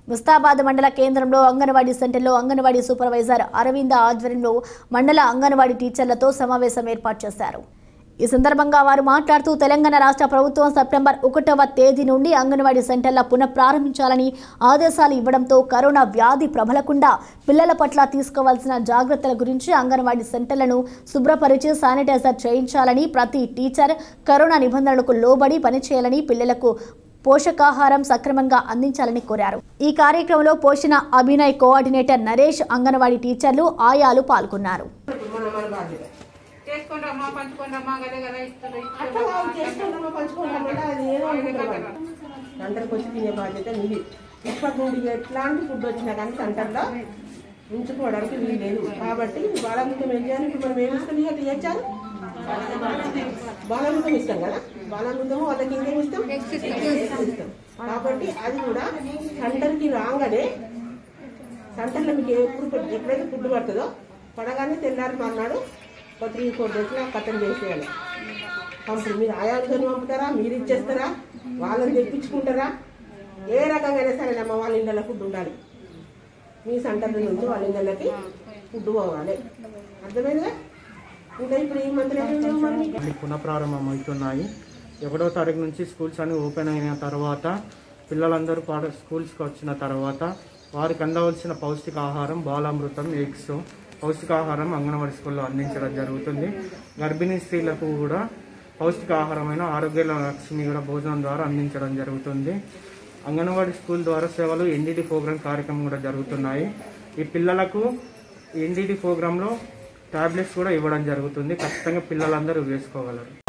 ముస్తాబాద్ మండల కేంద్రంలో అంగన్వాడీ సెంటర్లో అంగన్వాడీ సూపర్వైజర్ అరవింద ఆధ్వర్యంలో మండల అంగన్వాడీ టీచర్లతో సమావేశం ఏర్పాటు చేశారు ఈ సందర్భంగా వారు మాట్లాడుతూ తెలంగాణ రాష్ట్ర ప్రభుత్వం సెప్టెంబర్ ఒకటవ తేదీ నుండి అంగన్వాడీ సెంటర్ల పునఃప్రారంభించాలని ఆదేశాలు ఇవ్వడంతో కరోనా వ్యాధి ప్రబలకుండా పిల్లల పట్ల తీసుకోవాల్సిన జాగ్రత్తల గురించి అంగన్వాడీ సెంటర్లను శుభ్రపరిచి శానిటైజర్ చేయించాలని ప్రతి టీచర్ కరోనా నిబంధనలకు లోబడి పనిచేయాలని పిల్లలకు పోషకాహారం సక్రమంగా అందించాలని కోరారు ఈ కార్యక్రమంలో పోషణ అభినయ్ కోఆర్డినేటర్ నరేష్ అంగన్వాడీ టీచర్లు ఆయాలు పాల్గొన్నారు మన మన బాధ్యత చేసుకోండి అమ్మా పంచుకోండి అమ్మా గదే కదా ఇస్తారు అట్లా కాదు, చేసుకుంటామా పంచుకుంటామంటే అది ఏదో అనుకుంటారు వాళ్ళు. సెంటర్కి వచ్చి తినే బాధ్యత మీది ఇప్పటి నుండి ఎట్లాంటి ఫుడ్ వచ్చినా కానీ సెంటర్లో ఉంచుకోవడానికి వీలు లేదు కాబట్టి బాలామృతం ఏం చేయాలి ఇప్పుడు మనం ఏమి ఇస్తాం ఇక ఇచ్చారు బాలామృతం ఇస్తాం కదా బాలామృతం వాళ్ళకి ఇంకేం ఇస్తాం ఇస్తాం కాబట్టి అది కూడా సెంటర్కి రాగానే సెంటర్లో మీకు ఎప్పుడు ఫుడ్- ఎప్పుడైతే ఫుడ్ పడుతుందో పడగానే తెల్లారి మన్నాడు ఒక త్రీ ఫోర్ డేస్లో కథం చేసేయాలి పంపుడు మీరు ఆయాలతో పంపుతారా మీరు ఇచ్చేస్తారా వాళ్ళని తెప్పించుకుంటారా ఏ రకంగా అయినా సరేనమ్మా వాళ్ళ ఇళ్ళలో ఫుడ్ ఉండాలి మీ సెంటర్ నుంచి వాళ్ళ ఇళ్ళకి ఫుడ్ పోవాలి అర్థమైందా ఇంకా ఇప్పుడు ఈ మంత్రి మళ్ళీ పునఃప్రారంభం అవుతున్నాయి ఒకటో తారీఖు నుంచి స్కూల్స్ అన్ని ఓపెన్ అయిన తర్వాత పిల్లలందరూ పాఠ స్కూల్స్కి వచ్చిన తర్వాత వారికి అందవలసిన పౌష్టికాహారం బాలామృతం ఎగ్స్ పౌష్టికాహారం అంగన్వాడీ స్కూల్లో అందించడం జరుగుతుంది గర్భిణీ స్త్రీలకు కూడా పౌష్టికాహారమైన ఆరోగ్య లక్ష్మి కూడా భోజనం ద్వారా అందించడం జరుగుతుంది అంగన్వాడీ స్కూల్ ద్వారా సేవలు ఎన్డీడీ ప్రోగ్రామ్ కార్యక్రమం కూడా జరుగుతున్నాయి ఈ పిల్లలకు ఎన్డీడీ ప్రోగ్రాంలో టాబ్లెట్స్ కూడా ఇవ్వడం జరుగుతుంది ఖచ్చితంగా పిల్లలందరూ వేసుకోగలరు